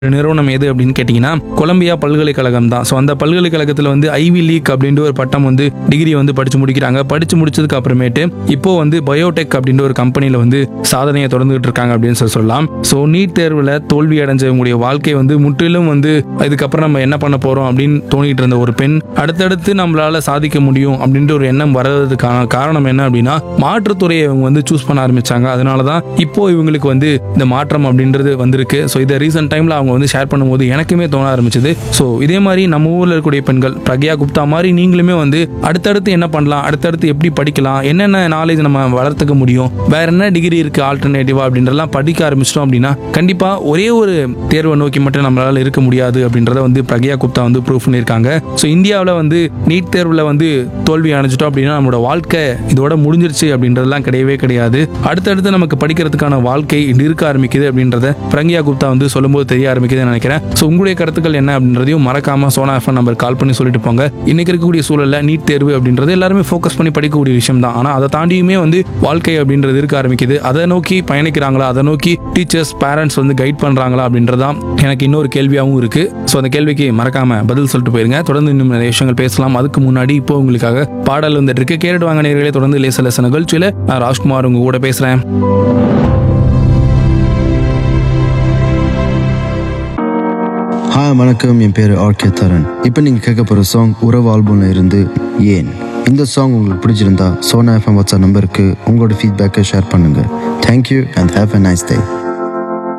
நிறுவனம் எது அப்படின்னு கேட்டிங்கன்னா கொலம்பியா பல்கலைக்கழகம் தான் ஸோ அந்த பல்கலைக்கழகத்தில் வந்து ஐவி லீக் அப்படின்ற ஒரு பட்டம் வந்து டிகிரி வந்து படிச்சு முடிக்கிறாங்க படிச்சு முடிச்சதுக்கு அப்புறமேட்டு இப்போ வந்து பயோடெக் அப்படின்ற ஒரு கம்பெனியில் வந்து சாதனையை தொடர்ந்துகிட்டு இருக்காங்க அப்படின்னு சொல்லி சொல்லலாம் ஸோ நீட் தேர்வில் தோல்வி அடைஞ்சவங்களுடைய வாழ்க்கை வந்து முற்றிலும் வந்து இதுக்கப்புறம் நம்ம என்ன பண்ண போறோம் அப்படின்னு தோணிட்டு இருந்த ஒரு பெண் அடுத்தடுத்து நம்மளால சாதிக்க முடியும் அப்படின்ற ஒரு எண்ணம் வர்றதுக்கான காரணம் என்ன அப்படின்னா மாற்றுத்துறையை இவங்க வந்து சூஸ் பண்ண ஆரம்பிச்சாங்க அதனால தான் இப்போ இவங்களுக்கு வந்து இந்த மாற்றம் அப்படின்றது வந்திருக்கு ஸோ இதை ரீசெண்ட் டைம்ல அவங்க வந்து ஷேர் பண்ணும்போது எனக்குமே தோண ஆரம்பிச்சது ஸோ இதே மாதிரி நம்ம ஊர்ல இருக்கக்கூடிய பெண்கள் பிரக்யா குப்தா மாதிரி நீங்களுமே வந்து அடுத்தடுத்து என்ன பண்ணலாம் அடுத்தடுத்து எப்படி படிக்கலாம் என்னென்ன நாலேஜ் நம்ம வளர்த்துக்க முடியும் வேற என்ன டிகிரி இருக்கு ஆல்டர்னேட்டிவா அப்படின்றதெல்லாம் படிக்க ஆரம்பிச்சிட்டோம் அப்படின்னா கண்டிப்பா ஒரே ஒரு தேர்வை நோக்கி மட்டும் நம்மளால இருக்க முடியாது அப்படின்றத வந்து பிரக்யா குப்தா வந்து ப்ரூவ் பண்ணியிருக்காங்க ஸோ இந்தியாவில் வந்து நீட் தேர்வில் வந்து தோல்வி அடைஞ்சிட்டோம் அப்படின்னா நம்மளோட வாழ்க்கை இதோட முடிஞ்சிருச்சு அப்படின்றதெல்லாம் கிடையவே கிடையாது அடுத்தடுத்து நமக்கு படிக்கிறதுக்கான வாழ்க்கை இருக்க ஆரம்பிக்குது அப்படின்றத பிரக்யா குப்தா வந்து சொல்லும்போது தெரிய ஆரம்பிக்குதுன்னு நினைக்கிறேன் ஸோ உங்களுடைய கருத்துக்கள் என்ன அப்படின்றதையும் மறக்காம சோனா எஃப்எம் நம்பர் கால் பண்ணி சொல்லிட்டு போங்க இன்னைக்கு இருக்கக்கூடிய சூழல்ல நீட் தேர்வு அப்படின்றது எல்லாருமே ஃபோக்கஸ் பண்ணி படிக்கக்கூடிய விஷயம் தான் ஆனால் அதை தாண்டியுமே வந்து வாழ்க்கை அப்படின்றது இருக்க ஆரம்பிக்குது அதை நோக்கி பயணிக்கிறாங்களா அதை நோக்கி டீச்சர்ஸ் பேரண்ட்ஸ் வந்து கைட் பண்றாங்களா அப்படின்றதான் எனக்கு இன்னொரு கேள்வியாகவும் இருக்கு ஸோ அந்த கேள்விக்கு மறக்காம பதில் சொல்லிட்டு போயிருங்க தொடர்ந்து இன்னும் நிறைய விஷயங்கள் பேசலாம் அதுக்கு முன்னாடி இப்போ உங்களுக்காக பாடல் வந்துட்டு இருக்கு கேட்டுட்டு வாங்க நேர்களே தொடர்ந்து லேச லேச நிகழ்ச்சியில நான் ராஜ்குமார் உங்க கூட பேசுறேன் ஹாய் வணக்கம் என் பேர் ஆர்கே தரன் இப்போ நீங்கள் கேட்க போகிற சாங் உறவு ஆல்பம்ல இருந்து ஏன் இந்த சாங் உங்களுக்கு பிடிச்சிருந்தா சோனா எஃப்எம் வாட்ஸ்அப் நம்பருக்கு உங்களோட ஃபீட்பேக்கை ஷேர் பண்ணுங்கள் thank you and have a nice day